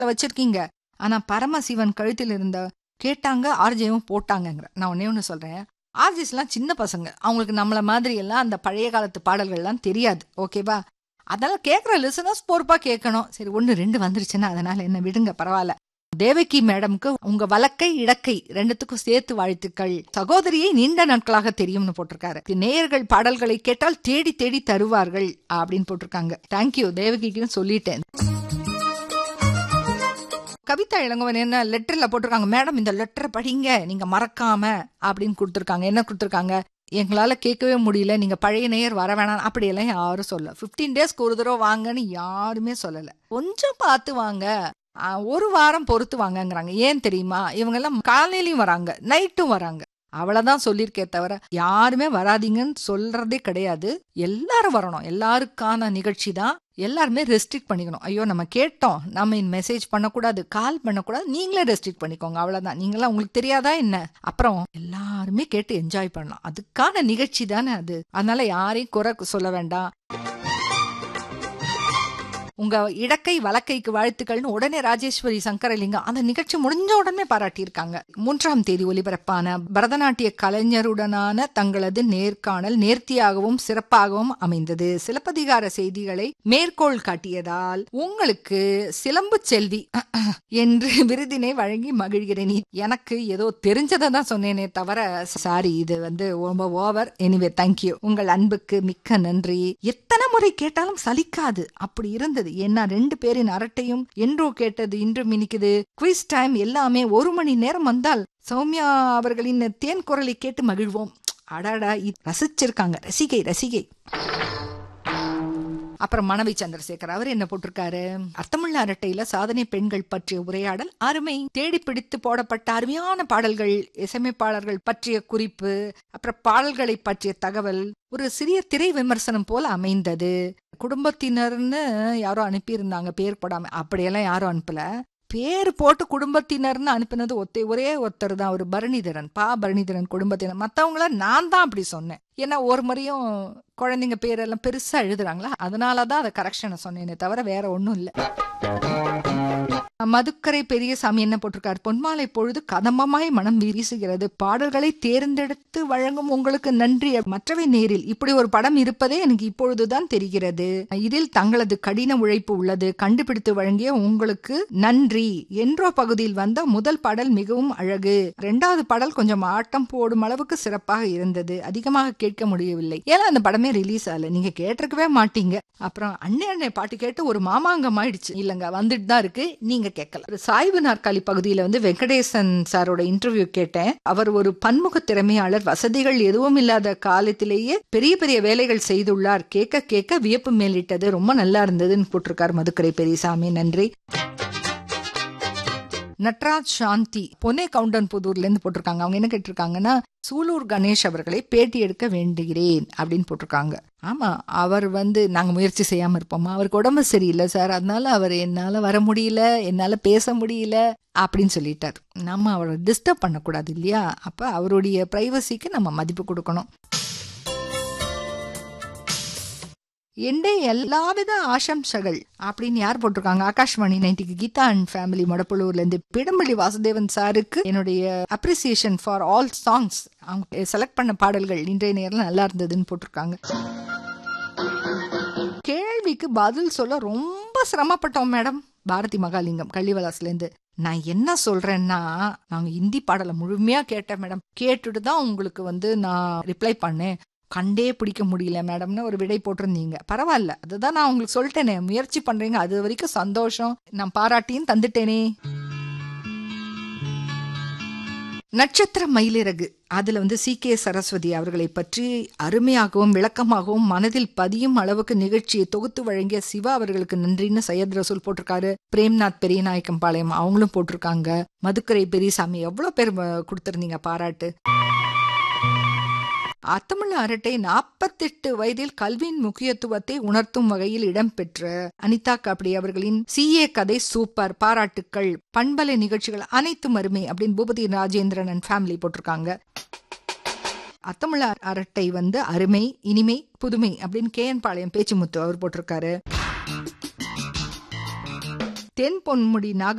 வச்சிருக்கீங்க ஆனா பரமசிவன் கழுத்தில் இருந்த கேட்டாங்க ஆர்ஜேவும் போட்டாங்கங்கிற நான் ஒன்னே ஒன்று சொல்றேன் ஆர்ஜிஸ்லாம் சின்ன பசங்க அவங்களுக்கு நம்மள மாதிரி எல்லாம் அந்த பழைய காலத்து பாடல்கள்லாம் தெரியாது ஓகேவா அதனால கேட்குற லிசனர்ஸ் பொறுப்பா கேட்கணும் சரி ஒன்று ரெண்டு வந்துருச்சுன்னா அதனால என்ன விடுங்க பரவாயில்ல தேவகி மேடம்க்கு உங்க வலக்கை இடக்கை ரெண்டுத்துக்கும் சேர்த்து வாழ்த்துக்கள் சகோதரியை நீண்ட நாட்களாக தெரியும்னு போட்டிருக்காரு நேயர்கள் பாடல்களை கேட்டால் தேடி தேடி தருவார்கள் அப்படின்னு போட்டிருக்காங்க தேங்க்யூ தேவகிக்குன்னு சொல்லிட்டேன் கவிதா இளங்கவன் என்ன லெட்டர்ல போட்டிருக்காங்க மேடம் இந்த லெட்டரை படிங்க நீங்க மறக்காம அப்படின்னு கொடுத்துருக்காங்க என்ன கொடுத்துருக்காங்க எங்களால கேட்கவே முடியல நீங்க பழைய நேயர் வர வேணாம் அப்படியெல்லாம் யாரும் சொல்ல பிப்டீன் டேஸ்க்கு ஒரு தடவை வாங்கன்னு யாருமே சொல்லல கொஞ்சம் பார்த்து வாங்க ஆ, ஒரு வாரம் பொறுத்து வாங்கங்கிறாங்க ஏன் தெரியுமா இவங்க எல்லாம் காலையிலயும் வராங்க நைட்டும் வராங்க அவ்வளவுதான் சொல்லியிருக்கே தவிர யாருமே வராதீங்கன்னு சொல்றதே கிடையாது எல்லாரும் வரணும் எல்லாருக்கான நிகழ்ச்சி தான் எல்லாருமே ரெஸ்ட்ரிக்ட் பண்ணிக்கணும் ஐயோ நம்ம கேட்டோம் நம்ம மெசேஜ் பண்ணக்கூடாது கால் பண்ணக்கூடாது நீங்களே ரெஸ்ட்ரிக்ட் பண்ணிக்கோங்க அவ்வளவுதான் நீங்களாம் உங்களுக்கு தெரியாதா என்ன அப்புறம் எல்லாருமே கேட்டு என்ஜாய் பண்ணலாம் அதுக்கான நிகழ்ச்சி தானே அது அதனால யாரையும் குறை சொல்ல வேண்டாம் உங்க இடக்கை வலக்கைக்கு வாழ்த்துக்கள்னு உடனே ராஜேஸ்வரி சங்கரலிங்கம் அந்த நிகழ்ச்சி முடிஞ்ச உடனே பாராட்டியிருக்காங்க மூன்றாம் தேதி ஒலிபரப்பான பரதநாட்டிய கலைஞருடனான தங்களது நேர்காணல் நேர்த்தியாகவும் சிறப்பாகவும் அமைந்தது சிலப்பதிகார செய்திகளை மேற்கோள் காட்டியதால் உங்களுக்கு சிலம்பு செல்வி என்று விருதினை வழங்கி மகிழ்கிறேன் இ- எனக்கு ஏதோ தெரிஞ்சதை தான் சொன்னேனே தவிர சாரி இது வந்து ரொம்ப ஓவர் எனிவே தேங்க்யூ உங்கள் அன்புக்கு மிக்க நன்றி எத்தனை முறை கேட்டாலும் சலிக்காது அப்படி இருந்தது ஏன்னா ரெண்டு பேரின் அரட்டையும் என்றோ கேட்டது இன்றும் இனிக்குது குவிஸ் டைம் எல்லாமே ஒரு மணி நேரம் வந்தால் சௌமியா அவர்களின் தேன் குரலை கேட்டு மகிழ்வோம் அடாடா இது ரசிச்சிருக்காங்க ரசிகை ரசிகை அப்புறம் மணவி சந்திரசேகர் அவர் என்ன போட்டிருக்காரு அர்த்தமுள்ள அரட்டையில சாதனை பெண்கள் பற்றிய உரையாடல் அருமை தேடி பிடித்து போடப்பட்ட அருமையான பாடல்கள் இசையமைப்பாளர்கள் பற்றிய குறிப்பு அப்புறம் பாடல்களை பற்றிய தகவல் ஒரு சிறிய திரை விமர்சனம் போல அமைந்தது குடும்பத்தினர்னு யாரோ அனுப்பியிருந்தாங்க பேர் போடாம அப்படியெல்லாம் யாரும் அனுப்பல பேர் போட்டு குடும்பத்தினர்னு அனுப்பினது ஒத்தே ஒரே ஒருத்தர் தான் ஒரு பரணிதரன் பா பரணிதரன் குடும்பத்தினர் மத்தவங்கள நான் தான் அப்படி சொன்னேன் ஏன்னா ஒரு முறையும் குழந்தைங்க பேரெல்லாம் பெருசா எழுதுறாங்களா அதனாலதான் அதை கரெக்ஷனை சொன்னேனே தவிர வேற ஒண்ணும் இல்ல மதுக்கரை பெரியசாமி என்ன போட்டிருக்காரு பொன்மாலை பொழுது கதம்பமாய் மனம் வீசுகிறது பாடல்களை தேர்ந்தெடுத்து வழங்கும் உங்களுக்கு நன்றி மற்றவை நேரில் இப்படி ஒரு படம் இருப்பதே எனக்கு இப்பொழுதுதான் தெரிகிறது இதில் தங்களது கடின உழைப்பு உள்ளது கண்டுபிடித்து வழங்கிய உங்களுக்கு நன்றி என்றோ பகுதியில் வந்த முதல் பாடல் மிகவும் அழகு இரண்டாவது பாடல் கொஞ்சம் ஆட்டம் போடும் அளவுக்கு சிறப்பாக இருந்தது அதிகமாக கேட்க முடியவில்லை ஏன்னா அந்த படமே ரிலீஸ் ஆகல நீங்க கேட்டிருக்கவே மாட்டீங்க அப்புறம் அண்ணே அண்ணே பாட்டு கேட்டு ஒரு மாமாங்கம் ஆயிடுச்சு இல்லங்க வந்துட்டு தான் இருக்கு நீங்க கேட்கல ஒரு சாய்வு நாற்காலி பகுதியில வந்து வெங்கடேசன் சாரோட இன்டர்வியூ கேட்டேன் அவர் ஒரு பன்முக திறமையாளர் வசதிகள் எதுவும் இல்லாத காலத்திலேயே பெரிய பெரிய வேலைகள் செய்துள்ளார் கேட்க கேட்க வியப்பு மேலிட்டது ரொம்ப நல்லா இருந்ததுன்னு போட்டிருக்காரு மதுக்கரை பெரியசாமி நன்றி நட்ராஜ் சாந்தி பொனே கவுண்டன் புதூர்ல இருந்து போட்டிருக்காங்க அவங்க என்ன கேட்டிருக்காங்கன்னா சூலூர் கணேஷ் அவர்களை பேட்டி எடுக்க வேண்டுகிறேன் அப்படின்னு போட்டிருக்காங்க ஆமா அவர் வந்து நாங்க முயற்சி செய்யாம இருப்போமா அவருக்கு உடம்பு சரியில்லை சார் அதனால அவர் என்னால வர முடியல என்னால பேச முடியல அப்படின்னு சொல்லிட்டார் நம்ம அவரை டிஸ்டர்ப் பண்ணக்கூடாது இல்லையா அப்ப அவருடைய பிரைவசிக்கு நம்ம மதிப்பு கொடுக்கணும் எண்டே எல்லாவித ஆசம்சகள் அப்படின்னு யார் போட்டிருக்காங்க ஆகாஷ்வாணி நைன்டிக்கு கீதா அண்ட் ஃபேமிலி மொடப்புலூர்ல இருந்து பிடம்பள்ளி வாசுதேவன் சாருக்கு என்னுடைய அப்ரிசியேஷன் ஃபார் ஆல் சாங்ஸ் அவங்க செலக்ட் பண்ண பாடல்கள் இன்றைய நேரம் நல்லா இருந்ததுன்னு போட்டிருக்காங்க கேள்விக்கு பதில் சொல்ல ரொம்ப சிரமப்பட்டோம் மேடம் பாரதி மகாலிங்கம் கள்ளிவலாஸ்ல இருந்து நான் என்ன சொல்றேன்னா நாங்க ஹிந்தி பாடலை முழுமையா கேட்டேன் மேடம் கேட்டுட்டு தான் உங்களுக்கு வந்து நான் ரிப்ளை பண்ணேன் கண்டே பிடிக்க முடியல மேடம்னு ஒரு விடை போட்டிருந்தீங்க பரவாயில்ல அதுதான் நான் உங்களுக்கு சொல்லிட்டேனே முயற்சி பண்றீங்க அது வரைக்கும் சந்தோஷம் நான் பாராட்டியும் தந்துட்டேனே நட்சத்திர மயிலிறகு அதுல வந்து சி கே சரஸ்வதி அவர்களை பற்றி அருமையாகவும் விளக்கமாகவும் மனதில் பதியும் அளவுக்கு நிகழ்ச்சியை தொகுத்து வழங்கிய சிவா அவர்களுக்கு நன்றின்னு சையத் ரசூல் போட்டிருக்காரு பிரேம்நாத் பெரியநாயக்கம் பாளையம் அவங்களும் போட்டிருக்காங்க மதுக்கரை பெரியசாமி எவ்வளவு பேர் அஹ், கொடுத்திருந்தீங்க பாராட்டு அத்தமிழ் அரட்டை நாற்பத்தெட்டு வயதில் கல்வியின் முக்கியத்துவத்தை உணர்த்தும் வகையில் இடம்பெற்ற அனிதா காப்டி அவர்களின் சிஏ கதை சூப்பர் பாராட்டுக்கள் பண்பலை நிகழ்ச்சிகள் அனைத்தும் அருமை அப்படின்னு பூபதி ராஜேந்திரன் அண்ட் ஃபேமிலி போட்டிருக்காங்க அத்தமிழ் அரட்டை வந்து அருமை இனிமை புதுமை அப்படின்னு கே என் பாளையம் பேச்சுமுத்து அவர் போட்டிருக்காரு தென் பொன்முடி நாக